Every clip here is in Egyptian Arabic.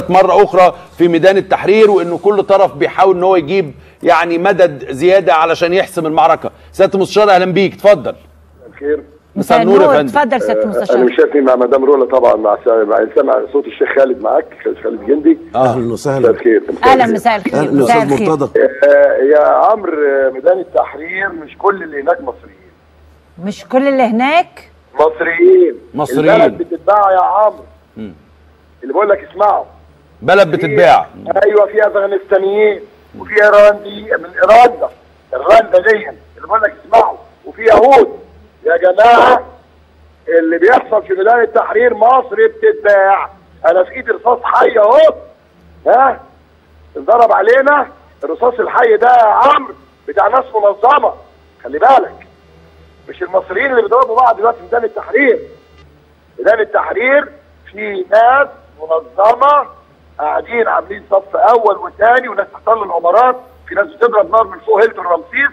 المناوشات مره اخرى في ميدان التحرير وانه كل طرف بيحاول ان هو يجيب يعني مدد زياده علشان يحسم المعركه سياده المستشار اهلا بيك اتفضل الخير مساء النور يا فندم اتفضل سياده انا المستشار مش شايفني مع مدام رولا طبعا مع مع سامع صوت الشيخ خالد معاك خالد جندي اه اهلا مساء وسهلا الخير اهلا مساء الخير اهلا مساء استاذ الخير مرتضى آه، يا عمرو آه، ميدان التحرير مش كل اللي هناك مصريين مش كل اللي هناك مصريين مصريين. البلد بتتباع يا عمرو اللي بقول لك اسمعوا بلد بتتباع ايوه في افغانستانيين وفي ايراندي من ايراندا ايراندا دي اللي بقول لك اسمعوا وفي يهود يا جماعه اللي بيحصل في ميدان التحرير مصر بتتباع انا في ايدي رصاص حي اهو ها انضرب علينا الرصاص الحي ده يا عمرو بتاع ناس منظمه خلي بالك مش المصريين اللي بيضربوا بعض دلوقتي في ميدان التحرير ميدان التحرير في ناس منظمه قاعدين عاملين صف اول وثاني وناس تحتل العمارات في ناس بتضرب نار من فوق هيلتون رمسيس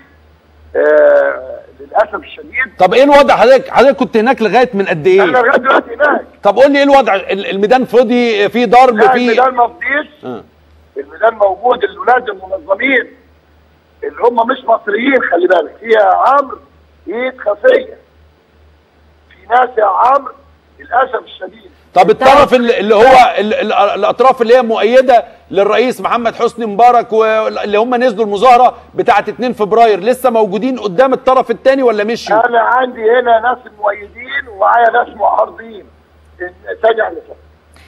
آه للاسف الشديد طب ايه الوضع حضرتك حضرتك كنت هناك لغايه من قد احنا ايه لغايه دلوقتي هناك طب قول لي ايه الوضع ال- الميدان فاضي في ضرب لا في الميدان ما فضيش آه. الميدان موجود الولاد المنظمين اللي هم مش مصريين خلي بالك فيها يا عمرو ايد خفيه في ناس يا عمرو للاسف الشديد طب الطرف اللي اللي هو ال- ال- الاطراف اللي هي مؤيده للرئيس محمد حسني مبارك واللي هم نزلوا المظاهره بتاعه 2 فبراير لسه موجودين قدام الطرف الثاني ولا مشيوا؟ انا عندي هنا ناس مؤيدين ومعايا ناس معارضين ثانية على ثانية.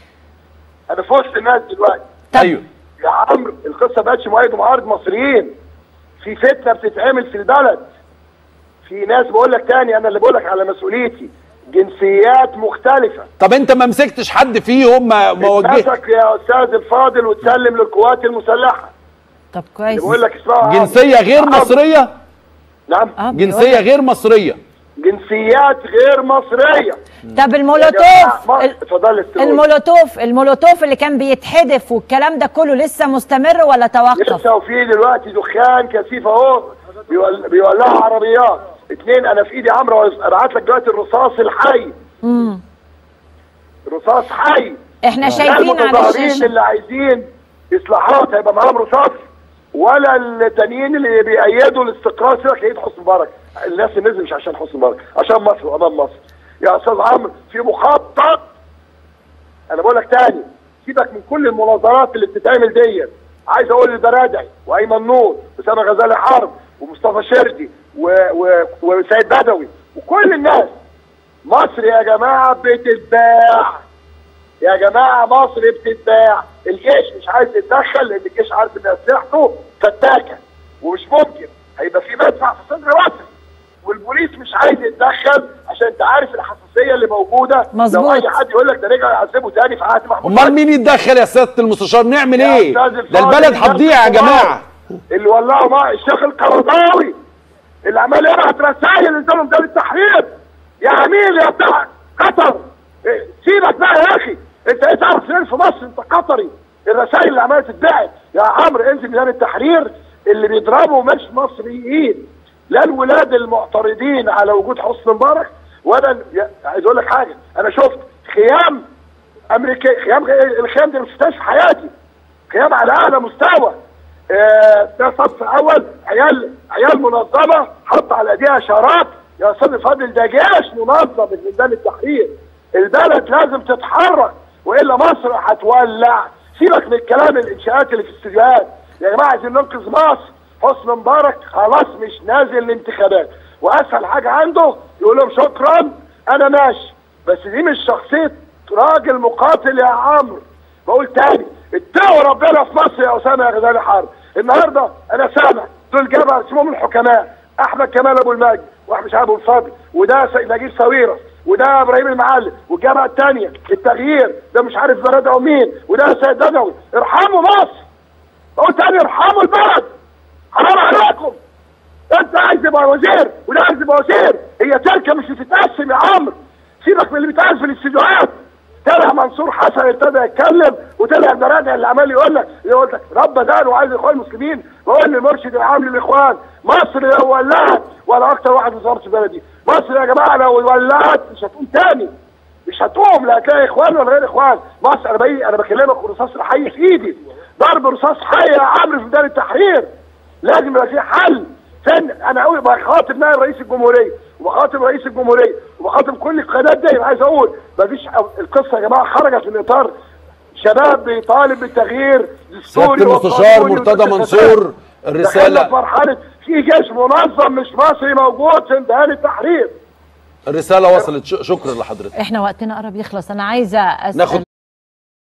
انا في وسط الناس دلوقتي طب ايوه يا عمرو القصه بقتش مؤيد ومعارض مصريين في فتنه بتتعمل في البلد في ناس بقول لك تاني انا اللي بقول لك على مسؤوليتي جنسيات مختلفه طب انت ما مسكتش حد فيهم ما ما وجهت اتمسك يا استاذ الفاضل وتسلم للقوات المسلحه طب اللي كويس بقول لك اسمها عمرو. جنسيه غير عمرو. مصريه نعم اه جنسيه بيقول- غير مصريه جنسيات غير مصريه طب يا المولوتوف جماعة، ما- ال- اتفضل استوي. المولوتوف المولوتوف اللي كان بيتحدف والكلام ده كله لسه مستمر ولا توقف؟ لسه وفي دلوقتي دخان كثيف اهو بيول- بيولعوا عربيات اتنين انا في ايدي عمرو ابعت لك دلوقتي الرصاص الحي امم رصاص حي احنا شايفين على المتظاهرين الشاشه اللي عايزين اصلاحات هيبقى معاهم رصاص ولا التانيين اللي بيأيدوا الاستقرار سيبك ايد حسني مبارك الناس اللي نزل مش عشان حسني مبارك عشان مصر وامام مصر يا استاذ عمرو في مخطط انا بقول لك تاني سيبك من كل المناظرات اللي بتتعمل ديت عايز اقول للبرادعي وايمن نور وسامة غزالي حرب ومصطفى شردي و... و... وسيد بدوي وكل الناس مصر يا جماعه بتتباع يا جماعه مصر بتتباع الجيش مش عايز يتدخل لان الجيش عارف ان اسلحته فتاكه ومش ممكن هيبقى في مدفع في صدر مصر والبوليس مش عايز يتدخل عشان انت عارف الحساسيه اللي موجوده مظبوط. لو اي حد يقول لك ده رجع يعذبه تاني في عهد محمود امال مين يتدخل يا سياده المستشار نعمل يا ايه أستاذ ده الفاضل، البلد الناس هتضيع يا الكبار جماعه اللي ولعوا مع الشيخ القرضاوي اللي عمال يبعت رسائل لزمن ميدان التحرير يا عميل يا بتاع قطر إيه، سيبك بقى يا اخي انت ايه تعرف فين في مصر انت قطري الرسائل اللي عماله تتبعت يا عمرو انزل ميدان التحرير اللي بيضربوا مش مصريين لا الولاد المعترضين على وجود حسني مبارك ولا يا- عايز اقول لك حاجه انا شفت خيام امريكي خيام الخيام دي ما شفتهاش في حياتي خيام على اعلى مستوى آه، ده صف اول عيال عيال منظمه حط على ايديها اشارات يا استاذ فاضل ده جيش منظم من ميدان التحرير البلد لازم تتحرك والا مصر هتولع سيبك من الكلام الانشاءات اللي في الاستديوهات يا جماعه عايزين ننقذ مصر حسني مبارك خلاص مش نازل الانتخابات واسهل حاجه عنده يقول لهم شكرا انا ماشي بس دي مش شخصيه راجل مقاتل يا عمرو بقول تاني اتقوا ربنا في مصر يا اسامه يا غزالي حرب النهارده انا سامع دول جابها اسمهم الحكماء احمد كمال ابو المجد واحمد شعب ابو الفضل وده س- نجيب ساويرس وده ابراهيم المعلم والجامعه الثانيه التغيير ده مش عارف بلد مين وده سيد بدوي ارحموا مصر بقول تاني ارحموا البلد حرام عليكم انت عايز تبقى وزير وده عايز يبقى وزير هي تركه مش بتتقسم يا عمرو سيبك من اللي بيتقال في الاستديوهات طلع منصور حسن ابتدى يتكلم وطلع البرادع اللي عمال يقول لك يقول لك رب دان وعايز اخوان المسلمين بقول للمرشد العام للاخوان مصر لو ولعت ولا اكتر واحد في وزاره البلدي مصر يا جماعه لو ولعت مش هتقوم تاني مش هتقوم لا هتلاقي اخوان ولا غير اخوان مصر انا بي... انا بكلمك ورصاص حي في ايدي ضرب رصاص حي يا عمرو في ميدان التحرير لازم يبقى في حل فين انا اقول بخاطب نائب رئيس الجمهوريه وبخاطب رئيس الجمهوريه وبخاطب كل القناه دي عايز اقول مفيش القصه يا جماعه خرجت من اطار شباب بيطالب بالتغيير دستوري سياده المستشار وقانوني مرتضى ومستشفيات. منصور دخلنا في الرساله مرحله في جيش منظم مش مصري موجود في ميدان التحرير الرساله وصلت ش- شكرا لحضرتك احنا وقتنا قرب يخلص انا عايزه اسال ناخد